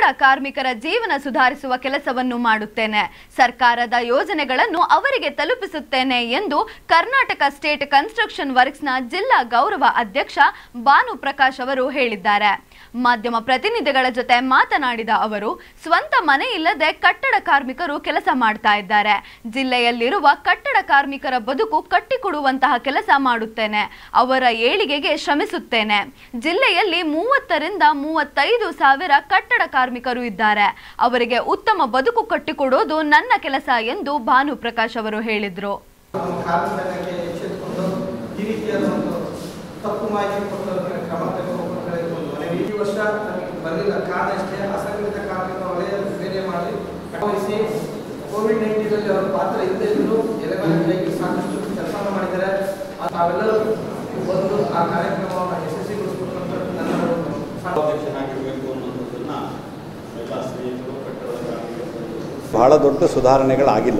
ಕಾರ್ಮಿಕರ ಜೀವನ ಸುಧಾರಿಸುವ ಕೆಲಸವನ್ನು ಮಾಡುತ್ತೇನೆ ಸರ್ಕಾರದ ಯೋಜನೆಗಳನ್ನು ಅವರಿಗೆ ತಲುಪಿಸುತ್ತೇನೆ ಎಂದು ಕರ್ನಾಟಕ ಸ್ಟೇಟ್ ಕನ್ಸ್ಟ್ರಕ್ಷನ್ ವರ್ಕ್ಸ್ನ ಜಿಲ್ಲಾ ಗೌರವ ಅಧ್ಯಕ್ಷ ಭಾನು ಪ್ರಕಾಶ್ ಅವರು ಹೇಳಿದ್ದಾರೆ ಮಾಧ್ಯಮ ಪ್ರತಿನಿಧಿಗಳ ಜೊತೆ ಮಾತನಾಡಿದ ಅವರು ಸ್ವಂತ ಮನೆ ಇಲ್ಲದೆ ಕಟ್ಟಡ ಕಾರ್ಮಿಕರು ಕೆಲಸ ಮಾಡ್ತಾ ಇದ್ದಾರೆ ಜಿಲ್ಲೆಯಲ್ಲಿರುವ ಕಟ್ಟಡ ಕಾರ್ಮಿಕರ ಬದುಕು ಕಟ್ಟಿಕೊಡುವಂತಹ ಕೆಲಸ ಮಾಡುತ್ತೇನೆ ಅವರ ಏಳಿಗೆಗೆ ಶ್ರಮಿಸುತ್ತೇನೆ ಜಿಲ್ಲೆಯಲ್ಲಿ ಮೂವತ್ತರಿಂದ ಮೂವತ್ತೈದು ಸಾವಿರ ಕಟ್ಟಡ ಕಾರ್ಮಿಕರು ಇದ್ದಾರೆ ಅವರಿಗೆ ಉತ್ತಮ ಬದುಕು ಕಟ್ಟಿಕೊಡೋದು ನನ್ನ ಕೆಲಸ ಎಂದು ಭಾನು ಪ್ರಕಾಶ್ ಅವರು ಹೇಳಿದ್ರು ನಮ್ಮ ಕಾರ್ಮಿಕರಿಗೆ ಎಚ್ಚೆತ್ತುಕೊಂಡು ಈ ರೀತಿಯಾದ ಒಂದು ತಪ್ಪು ಮಾಹಿತಿ ಕೊಟ್ಟವರಿಗೆ ಕ್ರಮ ತೆಗೆದುಕೊಳ್ಳಬೇಕು ಒಂದು ಮನವಿ ಈ ವರ್ಷ ನಮಗೆ ಬರಲಿಲ್ಲ ಕಾರಣ ಅಷ್ಟೇ ಅಸಂಘಟಿತ ಕಾರ್ಮಿಕ ವಲಯ ಬೇರೆ ಮಾಡಿ ವಹಿಸಿ ಕೋವಿಡ್ ನೈನ್ಟೀನಲ್ಲಿ ಅವರ ಪಾತ್ರ ಇಲ್ಲದೆ ಇದ್ದರೂ ಎಲೆಮನೆಯಾಗಿ ಸಾಕಷ್ಟು ಕೆಲಸವನ್ನು ಮಾಡಿದ್ದಾರೆ ಆ- ತಾವೆಲ್ಲರೂ ಬಂದು ಆ ಕಾರ್ಯಕ್ರಮವನ್ನು ಯಶಸ್ವಿಗೊಳಿಸಬೇಕು ಅಂತ ನನ್ನ ಒಂದು ಸಣ್ಣ ಅಧ್ಯಕ್ಷನಾಗಿರಬೇಕು ಅನ್ನೋದನ್ನ ಎಲ್ಲ ಸ್ನೇಹಿತರು ಕಟ್ಟಡದ ಕಾರ್ಮಿಕರು ಬಹಳ ದೊಡ್ಡ ಸುಧಾರಣೆಗಳಾಗಿಲ್ಲ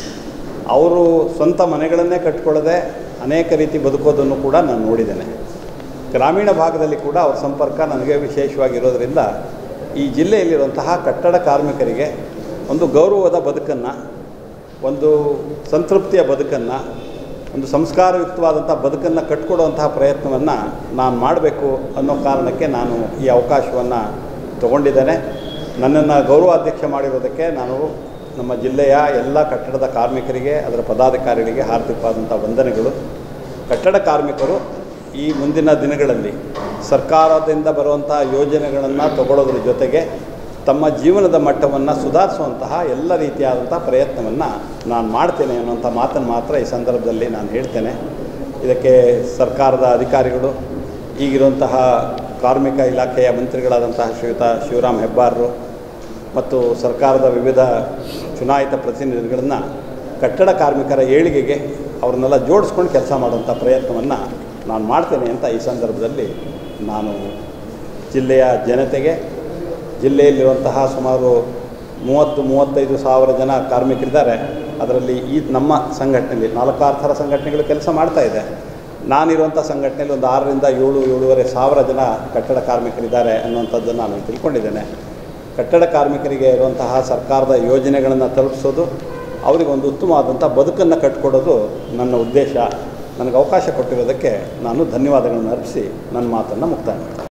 ಅವರು ಸ್ವಂತ ಮನೆಗಳನ್ನೇ ಕಟ್ಕೊಳ್ಳದೆ ಅನೇಕ ರೀತಿ ಬದುಕೋದನ್ನು ಕೂಡ ನಾನು ನೋಡಿದ್ದೇನೆ ಗ್ರಾಮೀಣ ಭಾಗದಲ್ಲಿ ಕೂಡ ಅವ್ರ ಸಂಪರ್ಕ ನನಗೆ ವಿಶೇಷವಾಗಿರೋದರಿಂದ ಈ ಜಿಲ್ಲೆಯಲ್ಲಿರುವಂತಹ ಕಟ್ಟಡ ಕಾರ್ಮಿಕರಿಗೆ ಒಂದು ಗೌರವದ ಬದುಕನ್ನು ಒಂದು ಸಂತೃಪ್ತಿಯ ಬದುಕನ್ನು ಒಂದು ಸಂಸ್ಕಾರಯುಕ್ತವಾದಂಥ ಬದುಕನ್ನು ಕಟ್ಕೊಡುವಂತಹ ಪ್ರಯತ್ನವನ್ನು ನಾನು ಮಾಡಬೇಕು ಅನ್ನೋ ಕಾರಣಕ್ಕೆ ನಾನು ಈ ಅವಕಾಶವನ್ನು ತಗೊಂಡಿದ್ದೇನೆ ನನ್ನನ್ನು ಗೌರವಾಧ್ಯಕ್ಷ ಮಾಡಿರೋದಕ್ಕೆ ನಾನು ನಮ್ಮ ಜಿಲ್ಲೆಯ ಎಲ್ಲ ಕಟ್ಟಡದ ಕಾರ್ಮಿಕರಿಗೆ ಅದರ ಪದಾಧಿಕಾರಿಗಳಿಗೆ ಹಾರ್ದಿಕವಾದಂಥ ವಂದನೆಗಳು ಕಟ್ಟಡ ಕಾರ್ಮಿಕರು ಈ ಮುಂದಿನ ದಿನಗಳಲ್ಲಿ ಸರ್ಕಾರದಿಂದ ಬರುವಂಥ ಯೋಜನೆಗಳನ್ನು ತಗೊಳ್ಳೋದ್ರ ಜೊತೆಗೆ ತಮ್ಮ ಜೀವನದ ಮಟ್ಟವನ್ನು ಸುಧಾರಿಸುವಂತಹ ಎಲ್ಲ ರೀತಿಯಾದಂಥ ಪ್ರಯತ್ನವನ್ನು ನಾನು ಮಾಡ್ತೇನೆ ಅನ್ನುವಂಥ ಮಾತನ್ನು ಮಾತ್ರ ಈ ಸಂದರ್ಭದಲ್ಲಿ ನಾನು ಹೇಳ್ತೇನೆ ಇದಕ್ಕೆ ಸರ್ಕಾರದ ಅಧಿಕಾರಿಗಳು ಈಗಿರುವಂತಹ ಕಾರ್ಮಿಕ ಇಲಾಖೆಯ ಮಂತ್ರಿಗಳಾದಂತಹ ಶ್ರೀಯುತ ಶಿವರಾಮ್ ಹೆಬ್ಬಾರರು ಮತ್ತು ಸರ್ಕಾರದ ವಿವಿಧ ಚುನಾಯಿತ ಪ್ರತಿನಿಧಿಗಳನ್ನು ಕಟ್ಟಡ ಕಾರ್ಮಿಕರ ಏಳಿಗೆಗೆ ಅವ್ರನ್ನೆಲ್ಲ ಜೋಡಿಸ್ಕೊಂಡು ಕೆಲಸ ಮಾಡುವಂಥ ಪ್ರಯತ್ನವನ್ನು ನಾನು ಮಾಡ್ತೇನೆ ಅಂತ ಈ ಸಂದರ್ಭದಲ್ಲಿ ನಾನು ಜಿಲ್ಲೆಯ ಜನತೆಗೆ ಜಿಲ್ಲೆಯಲ್ಲಿರುವಂತಹ ಸುಮಾರು ಮೂವತ್ತು ಮೂವತ್ತೈದು ಸಾವಿರ ಜನ ಕಾರ್ಮಿಕರಿದ್ದಾರೆ ಅದರಲ್ಲಿ ಈ ನಮ್ಮ ಸಂಘಟನೆಯಲ್ಲಿ ನಾಲ್ಕಾರು ಥರ ಸಂಘಟನೆಗಳು ಕೆಲಸ ಮಾಡ್ತಾ ಇದೆ ನಾನಿರುವಂಥ ಸಂಘಟನೆಯಲ್ಲಿ ಒಂದು ಆರರಿಂದ ಏಳು ಏಳೂವರೆ ಸಾವಿರ ಜನ ಕಟ್ಟಡ ಕಾರ್ಮಿಕರಿದ್ದಾರೆ ಅನ್ನುವಂಥದ್ದನ್ನು ನಾನು ತಿಳ್ಕೊಂಡಿದ್ದೇನೆ ಕಟ್ಟಡ ಕಾರ್ಮಿಕರಿಗೆ ಇರುವಂತಹ ಸರ್ಕಾರದ ಯೋಜನೆಗಳನ್ನು ತಲುಪಿಸೋದು ಅವರಿಗೊಂದು ಉತ್ತಮವಾದಂಥ ಬದುಕನ್ನು ಕಟ್ಟಿಕೊಡೋದು ನನ್ನ ಉದ್ದೇಶ ನನಗೆ ಅವಕಾಶ ಕೊಟ್ಟಿರೋದಕ್ಕೆ ನಾನು ಧನ್ಯವಾದಗಳನ್ನು ಅರ್ಪಿಸಿ ನನ್ನ ಮಾತನ್ನು ಮುಕ್ತಾಯ ಮಾಡ್ತೀನಿ